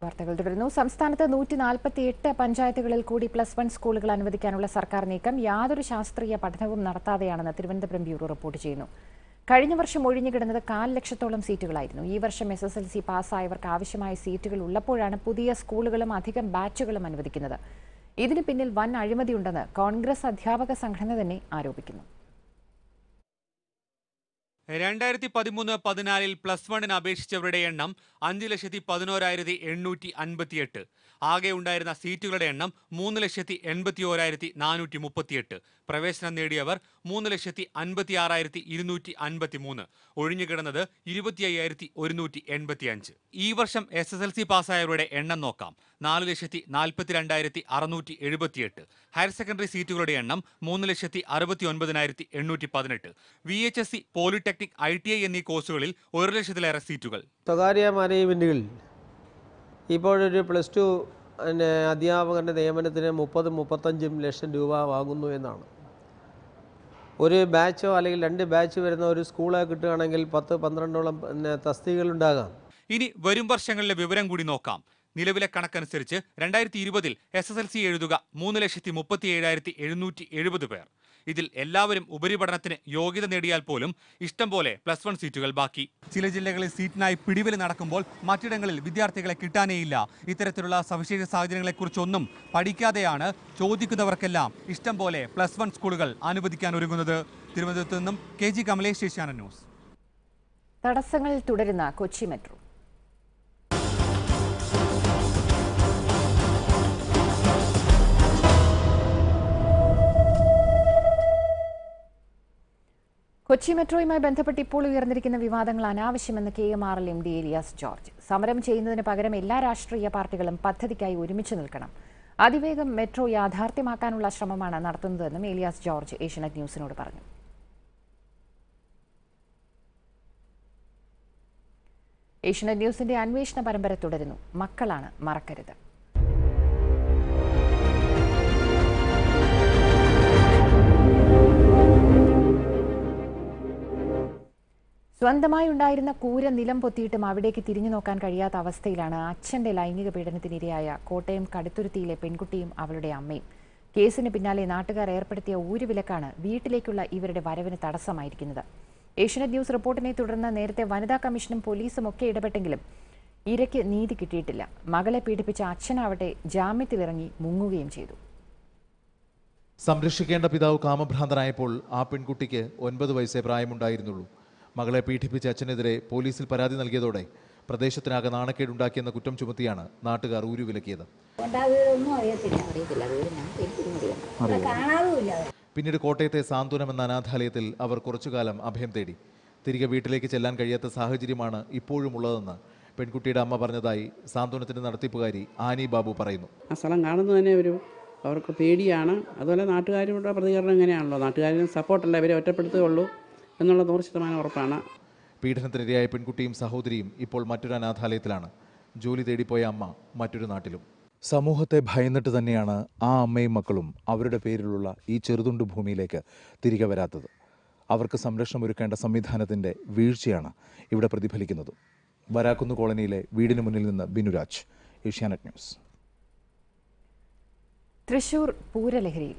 വാർത്തകൾ തുടരുന്നു സംസ്ഥാനത്ത് നൂറ്റി നാൽപ്പത്തി എട്ട് പഞ്ചായത്തുകളിൽ കൂടി പ്ലസ് വൺ സ്കൂളുകൾ അനുവദിക്കാനുള്ള സർക്കാർ നീക്കം യാതൊരു ശാസ്ത്രീയ പഠനവും നടത്താതെയാണെന്ന് തിരുവനന്തപുരം ബ്യൂറോ റിപ്പോർട്ട് ചെയ്യുന്നു കഴിഞ്ഞ വർഷം ഒഴിഞ്ഞുകിടന്നത് കാൽ ലക്ഷത്തോളം സീറ്റുകളായിരുന്നു ഈ വർഷം എസ് എസ് എൽ സി പാസ്സായവർക്ക് ആവശ്യമായ സീറ്റുകൾ ഉള്ളപ്പോഴാണ് പുതിയ സ്കൂളുകളും അധികം ബാച്ചുകളും അനുവദിക്കുന്നത് ഇതിന് പിന്നിൽ വൻ അഴിമതിയുണ്ടെന്ന് കോൺഗ്രസ് അധ്യാപക സംഘടന തന്നെ ആരോപിക്കുന്നു രണ്ടായിരത്തി പതിമൂന്ന് പതിനാലിൽ പ്ലസ് വണ്ണിന് അപേക്ഷിച്ചവരുടെ എണ്ണം അഞ്ച് ലക്ഷത്തി പതിനോരായിരത്തി എണ്ണൂറ്റി അൻപത്തിയെട്ട് ആകെ ഉണ്ടായിരുന്ന സീറ്റുകളുടെ എണ്ണം മൂന്ന് ലക്ഷത്തി എൺപത്തി ഓരായിരത്തി നാനൂറ്റി മുപ്പത്തിയെട്ട് പ്രവേശനം നേടിയവർ മൂന്ന് ലക്ഷത്തി അൻപത്തി ആറായിരത്തി ഇരുന്നൂറ്റി അൻപത്തി മൂന്ന് ഒഴിഞ്ഞുകിടന്നത് ഇരുപത്തി അയ്യായിരത്തി ഒരുന്നൂറ്റി എൺപത്തി അഞ്ച് ഈ വർഷം എസ് എസ് എൽ സി പാസ്സായവരുടെ എണ്ണം നോക്കാം നാല് ലക്ഷത്തി നാൽപ്പത്തി രണ്ടായിരത്തി അറുന്നൂറ്റി എഴുപത്തിയെട്ട് ഹയർ സെക്കൻഡറി സീറ്റുകളുടെ എണ്ണം മൂന്ന് ലക്ഷത്തി അറുപത്തി ഒൻപതിനായിരത്തി എണ്ണൂറ്റി പതിനെട്ട് V H S C polytechnic I T I എന്നീ കോഴ്സുകളിൽ ഒരു ലക്ഷത്തിലേറെ സീറ്റുകൾ സ്വകാര്യ മാനേജ്മെൻറ്റുകളിൽ ഇപ്പോഴൊരു പ്ലസ് ടു പിന്നെ അധ്യാപകൻ്റെ നിയമനത്തിന് മുപ്പത് മുപ്പത്തഞ്ചും ലക്ഷം രൂപ വാങ്ങുന്നു എന്നാണ് ഒരു ബാച്ചോ അല്ലെങ്കിൽ രണ്ട് ബാച്ച് വരുന്ന ഒരു സ്കൂള് കിട്ടുകയാണെങ്കിൽ പത്ത് പന്ത്രണ്ടോളം പിന്നെ തസ്തികകളുണ്ടാകാം ഇനി വരും വർഷങ്ങളിലെ വിവരം കൂടി നോക്കാം നിലവിലെ കണക്കനുസരിച്ച് രണ്ടായിരത്തി ഇരുപതിൽ എസ് എസ് എൽ സി എഴുതുക മൂന്ന് ലക്ഷത്തി മുപ്പത്തി ഏഴായിരത്തി എഴുന്നൂറ്റി എഴുപത് പേർ ഇതിൽ എല്ലാവരും ഉപരിപഠനത്തിന് യോഗ്യത നേടിയാൽ പോലും ഇഷ്ടം പോലെ പ്ലസ് വൺ സീറ്റുകൾ ബാക്കി ചില ജില്ലകളിൽ സീറ്റിനായി പിടിവലി നടക്കുമ്പോൾ മറ്റിടങ്ങളിൽ വിദ്യാർത്ഥികളെ കിട്ടാനേയില്ല ഇത്തരത്തിലുള്ള സവിശേഷ സാഹചര്യങ്ങളെക്കുറിച്ചൊന്നും പഠിക്കാതെയാണ് ചോദിക്കുന്നവർക്കെല്ലാം ഇഷ്ടം പോലെ പ്ലസ് വൺ സ്കൂളുകൾ അനുവദിക്കാൻ ഒരുങ്ങുന്നത് തിരുവനന്തപുരത്ത് നിന്നും K G Kamalesh Asianet news തടസ്സങ്ങൾ തുടരുന്ന കൊച്ചി മെട്രോ കൊച്ചി മെട്രോയുമായി ബന്ധപ്പെട്ട് ഇപ്പോൾ ഉയർന്നിരിക്കുന്ന വിവാദങ്ങൾ അനാവശ്യമെന്ന് K M R L M D Elias George സമരം ചെയ്യുന്നതിന് പകരം എല്ലാ രാഷ്ട്രീയ പാർട്ടികളും പദ്ധതിക്കായി ഒരുമിച്ച് നിൽക്കണം അതിവേഗം മെട്രോ യാഥാർത്ഥ്യമാക്കാനുള്ള ശ്രമമാണ് നടത്തുന്നതെന്നും ഏലിയാസ് ജോർജ് ഏഷ്യനെറ്റ് ന്യൂസിനോട് പറഞ്ഞു ഏഷ്യനെറ്റ് ന്യൂസിന്റെ അന്വേഷണ പരമ്പര തുടരുന്നു മക്കളാണ് മറക്കരുത് സ്വന്തമായി ഉണ്ടായിരുന്ന കൂര നിലം പൊത്തിയിട്ടും അവിടേക്ക് തിരിഞ്ഞു നോക്കാൻ കഴിയാത്ത അവസ്ഥയിലാണ് അച്ഛന്റെ ലൈംഗിക പീഡനത്തിനിരയായ കോട്ടയം കടുത്തുരുത്തിയിലെ പെൺകുട്ടിയും അവളുടെ അമ്മയും കേസിന് പിന്നാലെ നാട്ടുകാർ ഏർപ്പെടുത്തിയ ഊരുവിലക്കാണ് വീട്ടിലേക്കുള്ള ഇവരുടെ വരവിന് തടസ്സമായിരിക്കുന്നത് ഏഷ്യനെറ്റ് ന്യൂസ് റിപ്പോർട്ടിനെ തുടർന്ന് നേരത്തെ വനിതാ കമ്മീഷനും പോലീസും ഒക്കെ ഇടപെട്ടെങ്കിലും ഇരയ്ക്ക് നീതി കിട്ടിയിട്ടില്ല മകളെ പീഡിപ്പിച്ച അച്ഛനാവട്ടെ ജാമ്യത്തിലിറങ്ങി മുങ്ങുകയും ചെയ്തു സംരക്ഷിക്കേണ്ട പിതാവ് കാമഭ്രാന്തനായപ്പോൾ ആ പെൺകുട്ടിക്ക് ഒൻപത് വയസ്സേ പ്രായമുണ്ടായിരുന്നുള്ളൂ മകളെ പീഡിപ്പിച്ച അച്ഛനെതിരെ പോലീസിൽ പരാതി നൽകിയതോടെ പ്രദേശത്തിനാകെ നാണക്കേടുണ്ടാക്കിയെന്ന കുറ്റം ചുമത്തിയാണ് നാട്ടുകാർ ഊരുവിലക്കിയത് ഉണ്ടാകുന്നതൊന്നും അറിയത്തില്ല അറിയത്തില്ല അത് ഞാൻ എനിക്കൊന്നും കാണാതുമില്ല പിന്നീട് കോട്ടയത്തെ സാന്ത്വനം എന്ന അനാഥാലയത്തിൽ അവർ കുറച്ചുകാലം അഭയം തേടി തിരികെ വീട്ടിലേക്ക് ചെല്ലാൻ കഴിയാത്ത സാഹചര്യമാണ് ഇപ്പോഴും ഉള്ളതെന്ന് പെൺകുട്ടിയുടെ അമ്മ പറഞ്ഞതായി സാന്ത്വനത്തിന്റെ നടത്തിപ്പുകാരി ആനി ബാബു പറയുന്നു ആ സ്ഥലം കാണുന്നത് തന്നെ ഒരു അവർക്ക് പേടിയാണ് അതുപോലെ നാട്ടുകാരുടെ പ്രതികരണം ഇങ്ങനെയാണല്ലോ നാട്ടുകാരും സപ്പോർട്ടല്ല ഇവരെ ഒറ്റപ്പെടുത്തുകയുള്ളൂ എന്നുള്ള നൂറ് ശതമാനം ഉറപ്പാണ് പീഡനത്തിനിരയായ പെൺകുട്ടിയും സഹോദരിയും ഇപ്പോൾ മറ്റൊരു അനാഥാലയത്തിലാണ് ജോലി തേടിപ്പോയ അമ്മ മറ്റൊരു നാട്ടിലും സമൂഹത്തെ ഭയന്നിട്ട് തന്നെയാണ് ആ അമ്മയും മക്കളും അവരുടെ പേരിലുള്ള ഈ ചെറുതുണ്ട് ഭൂമിയിലേക്ക് തിരികെ വരാത്തത് അവർക്ക് സംരക്ഷണം ഒരുക്കേണ്ട സംവിധാനത്തിൻ്റെ വീഴ്ചയാണ് ഇവിടെ പ്രതിഫലിക്കുന്നത് വരാക്കുന്ന് കോളനിയിലെ വീടിന് മുന്നിൽ നിന്ന് ബിനുരാജ് ഏഷ്യാനെറ്റ് ന്യൂസ് തൃശൂർ പൂരലഹരിയിൽ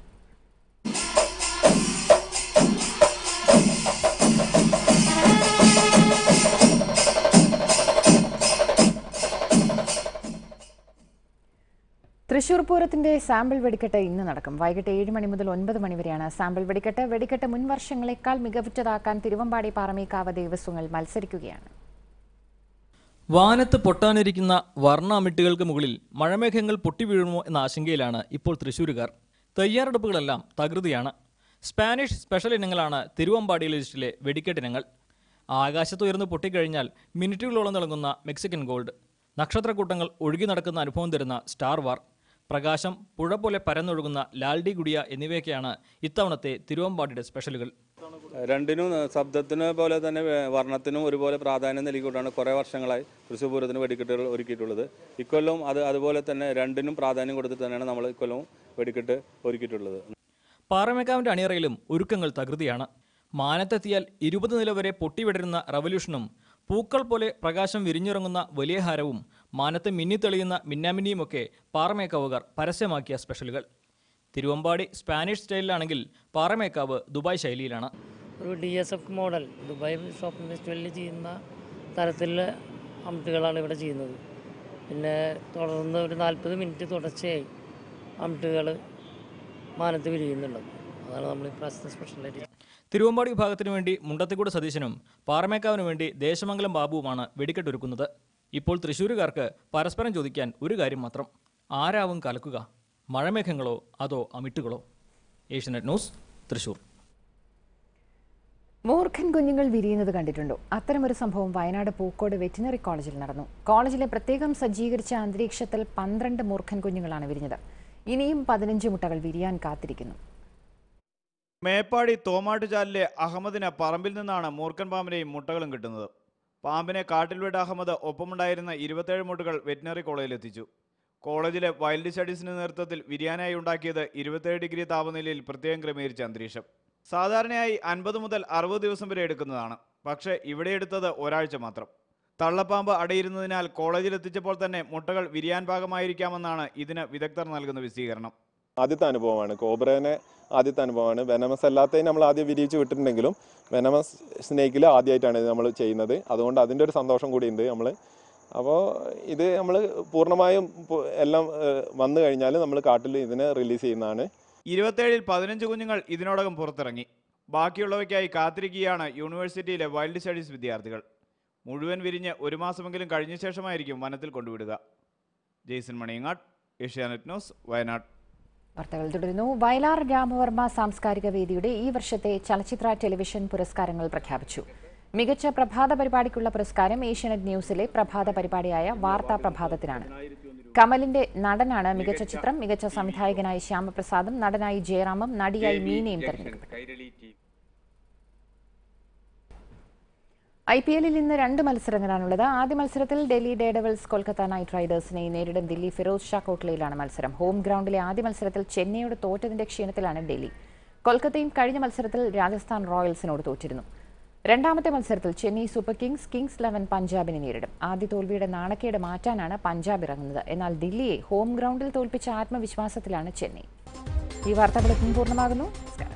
തൃശൂർ പൂരത്തിന്റെ സാമ്പിൾ വെടിക്കെട്ട് ഇന്ന് നടക്കും വൈകിട്ട് ഏഴ് മണി മുതൽ ഒൻപത് മണി വരെയാണ് സാമ്പിൾ വെടിക്കെട്ട് വെടിക്കെട്ട് മുൻ വർഷങ്ങളെക്കാൾ മികവുറ്റതാക്കാൻ തിരുവമ്പാടി പാറമേക്കാവ് ദേവസ്വങ്ങൾ മത്സരിക്കുകയാണ് വാനത്ത് പൊട്ടാനിരിക്കുന്ന വർണ്ണ അമിട്ടുകൾക്ക് മുകളിൽ മഴമേഘങ്ങൾ പൊട്ടിവീഴുമോ എന്ന ആശങ്കയിലാണ് ഇപ്പോൾ തൃശ്ശൂരുകാർ തയ്യാറെടുപ്പുകളെല്ലാം തകൃതിയാണ് സ്പാനിഷ് സ്പെഷ്യൽ ഇനങ്ങളാണ് തിരുവമ്പാടി ലിസ്റ്റിലെ വെടിക്കെട്ടിനങ്ങൾ ആകാശത്തുയർന്ന് പൊട്ടിക്കഴിഞ്ഞാൽ മിനിറ്റുകളോളം തിളങ്ങുന്ന മെക്സിക്കൻ ഗോൾഡ് നക്ഷത്രക്കൂട്ടങ്ങൾ ഒഴുകി നടക്കുന്ന അനുഭവം തരുന്ന സ്റ്റാർ വാർ പ്രകാശം പുഴ പോലെ പരന്നൊഴുകുന്ന ലാൽഡി ഗുഡിയ എന്നിവയൊക്കെയാണ് ഇത്തവണത്തെ തിരുവമ്പാടിയുടെ സ്പെഷ്യലുകൾ രണ്ടിനും ശബ്ദത്തിന് പോലെ തന്നെ വേ- വർണ്ണത്തിനും ഒരുപോലെ പ്രാധാന്യം നൽകിക്കൊണ്ടാണ് കുറേ വർഷങ്ങളായി തൃശ്ശൂർ പൂരത്തിന് വെടിക്കെട്ടുകൾ ഒരുക്കിയിട്ടുള്ളത് ഇക്കൊല്ലവും അത് അതുപോലെ തന്നെ രണ്ടിനും പ്രാധാന്യം കൊടുത്തിട്ട് തന്നെയാണ് നമ്മൾ ഇക്കൊല്ലവും വെടിക്കെട്ട് ഒരുക്കിയിട്ടുള്ളത് പാറമേക്കാവിന്റെ അണിയറയിലും ഒരുക്കങ്ങൾ തകൃതിയാണ് മാനത്തെത്തിയാൽ ഇരുപത് നില വരെ പൊട്ടിവിടരുന്ന റവല്യൂഷനും പൂക്കൾ പോലെ പ്രകാശം വിരിഞ്ഞിറങ്ങുന്ന വലിയ ഹാരവും മാനത്തെ മിന്നിത്തെളിയുന്ന മിന്നാമിന്നിയുമൊക്കെ പാറമേക്കാവുകാർ പരസ്യമാക്കിയ സ്പെഷ്യലുകൾ തിരുവമ്പാടി സ്പാനിഷ് സ്റ്റൈലിലാണെങ്കിൽ പാറമേക്കാവ് ദുബായ് ശൈലിയിലാണ് ഒരു D S F model Dubai shopping ഫെസ്റ്റിവലിൽ ചെയ്യുന്ന തരത്തിലുള്ള അമിട്ടുകളാണ് ഇവിടെ ചെയ്യുന്നത് പിന്നെ തുടർന്ന് ഒരു നാൽപ്പത് മിനിറ്റ് തുടർച്ചയായി അമിട്ടുകൾ മാനത്ത് വിരിയുന്നുള്ളത് അതാണ് നമ്മൾ ഇപ്രാവശ്യത്തെ സ്പെഷ്യലായിട്ട് തിരുവമ്പാടി വിഭാഗത്തിനു വേണ്ടി മുണ്ടത്തിക്കൂട് സതീശനും പാറമേക്കാവിനു വേണ്ടി ദേശമംഗലം ബാബുവുമാണ് വെടിക്കെട്ടൊരുക്കുന്നത് ഇപ്പോൾ തൃശ്ശൂരുകാർക്ക് പരസ്പരം ചോദിക്കാൻ ഒരു കാര്യം മാത്രം ആരാവും കലക്കുക മഴമേഘങ്ങളോ അതോ അമിട്ടുകളോ ഏഷ്യനെറ്റ് ന്യൂസ് തൃശ്ശൂർ മൂർഖൻ കുഞ്ഞുങ്ങൾ വിരിയുന്നത് കണ്ടിട്ടുണ്ടോ അത്തരമൊരു സംഭവം വയനാട് പൂക്കോട് വെറ്റിനറി കോളേജിൽ നടന്നു കോളേജിലെ പ്രത്യേകം സജ്ജീകരിച്ച അന്തരീക്ഷത്തിൽ പന്ത്രണ്ട് മൂർഖൻ കുഞ്ഞുങ്ങളാണ് വിരിഞ്ഞത് ഇനിയും പതിനഞ്ച് മുട്ടകൾ വിരിയാൻ കാത്തിരിക്കുന്നു മേപ്പാടി തോമാട്ടുചാലിലെ അഹമ്മദിന് പറമ്പിൽ നിന്നാണ് മൂർഖൻ പാമ്പിനെയും മുട്ടകളും കിട്ടുന്നത് പാമ്പിനെ കാട്ടിൽ വിട്ട അഹമ്മദ് ഒപ്പമുണ്ടായിരുന്ന ഇരുപത്തേഴ് മുട്ടകൾ വെറ്റിനറി കോളേജിൽ എത്തിച്ചു കോളേജിലെ വൈൽഡ് സ്റ്റഡീസിന്റെ നേതൃത്വത്തിൽ വിരിയാനായി ഉണ്ടാക്കിയത് ഇരുപത്തേഴ് ഡിഗ്രി താപനിലയിൽ പ്രത്യേകം ക്രമീകരിച്ച അന്തരീക്ഷം സാധാരണയായി അൻപത് മുതൽ അറുപത് ദിവസം വരെ എടുക്കുന്നതാണ് പക്ഷേ ഇവിടെ എടുത്തത് ഒരാഴ്ച മാത്രം തള്ളപ്പാമ്പ് അടയിരുന്നതിനാൽ കോളേജിൽ എത്തിച്ചപ്പോൾ തന്നെ മുട്ടകൾ വിരിയാൻ പാകമായിരിക്കാമെന്നാണ് ഇതിന് വിദഗ്ധർ നൽകുന്ന വിശദീകരണം ആദ്യത്തെ അനുഭവമാണ് കോബ്രേനെ ആദ്യത്തെ അനുഭവമാണ് വെനമസ് അല്ലാത്തതിന് നമ്മൾ ആദ്യം വിരിയിച്ച് വിട്ടിട്ടുണ്ടെങ്കിലും വെനമസ് സ്നേക്കിൽ ആദ്യമായിട്ടാണ് ഇത് നമ്മൾ ചെയ്യുന്നത് അതുകൊണ്ട് അതിൻ്റെ ഒരു സന്തോഷം കൂടിയുണ്ട് നമ്മൾ അപ്പോൾ ഇത് നമ്മൾ പൂർണ്ണമായും പു- എല്ലാം ഏഹ്, വന്നു കഴിഞ്ഞാൽ നമ്മൾ കാട്ടിൽ ഇതിനെ റിലീസ് ചെയ്യുന്നതാണ് ഇരുപത്തേഴിൽ പതിനഞ്ച് കുഞ്ഞുങ്ങൾ ഇതിനോടകം പുറത്തിറങ്ങി ബാക്കിയുള്ളവയ്ക്കായി കാത്തിരിക്കുകയാണ് യൂണിവേഴ്സിറ്റിയിലെ വൈൽഡ് സ്റ്റഡീസ് വിദ്യാർത്ഥികൾ മുഴുവൻ വിരിഞ്ഞ് ഒരു മാസമെങ്കിലും കഴിഞ്ഞ ശേഷമായിരിക്കും വനത്തിൽ കൊണ്ടുവിടുക ജെയ്സൺ മണിയങ്ങാട് ഏഷ്യാനെറ്റ് ന്യൂസ് വയനാട് വാർത്തകൾ തുടരുന്നു വയലാർ രാമവർമ്മ സാംസ്കാരിക വേദിയുടെ ഈ വർഷത്തെ ചലച്ചിത്ര ടെലിവിഷൻ പുരസ്കാരങ്ങൾ പ്രഖ്യാപിച്ചു മികച്ച പ്രഭാത പരിപാടിക്കുള്ള പുരസ്കാരം ഏഷ്യാനെറ്റ് ന്യൂസിലെ പ്രഭാത പരിപാടിയായ വാർത്താ പ്രഭാതത്തിനാണ് കമലിന്റെ നടനാണ് മികച്ച ചിത്രം മികച്ച സംവിധായകനായി ശ്യാമപ്രസാദും നടനായി ജയറാമും നടിയായി മീനയും തെരഞ്ഞെടുക്കപ്പെട്ടു ഐ പി എല്ലിൽ ഇന്ന് രണ്ട് മത്സരങ്ങളാണുള്ളത് ആദ്യ മത്സരത്തിൽ ഡൽഹി ഡേഡവൽസ് കൊൽക്കത്ത നൈറ്റ് റൈഡേഴ്സിനെ നേരിടും ദില്ലി ഫിറോസ് ഷാ കോട്ട്ലയിലാണ് മത്സരം ഹോം ഗ്രൗണ്ടിലെ ആദ്യ മത്സരത്തിൽ ചെന്നൈയോട് തോറ്റതിന്റെ ക്ഷീണത്തിലാണ് ഡൽഹി കൊൽക്കത്തയും കഴിഞ്ഞ മത്സരത്തിൽ രാജസ്ഥാൻ റോയൽസിനോട് തോറ്റിരുന്നു രണ്ടാമത്തെ മത്സരത്തിൽ Chennai super kings kings eleven പഞ്ചാബിനെ നേരിടും ആദ്യ തോൽവിയുടെ നാണക്കേട് മാറ്റാനാണ് പഞ്ചാബ് ഇറങ്ങുന്നത് എന്നാൽ ദില്ലിയെ ഹോം ഗ്രൗണ്ടിൽ തോൽപ്പിച്ച ആത്മവിശ്വാസത്തിലാണ് ചെന്നൈ ഈ വാർത്താ ബുള്ളറ്റിൻ പൂർണ്ണമാകുന്നു നമസ്കാരം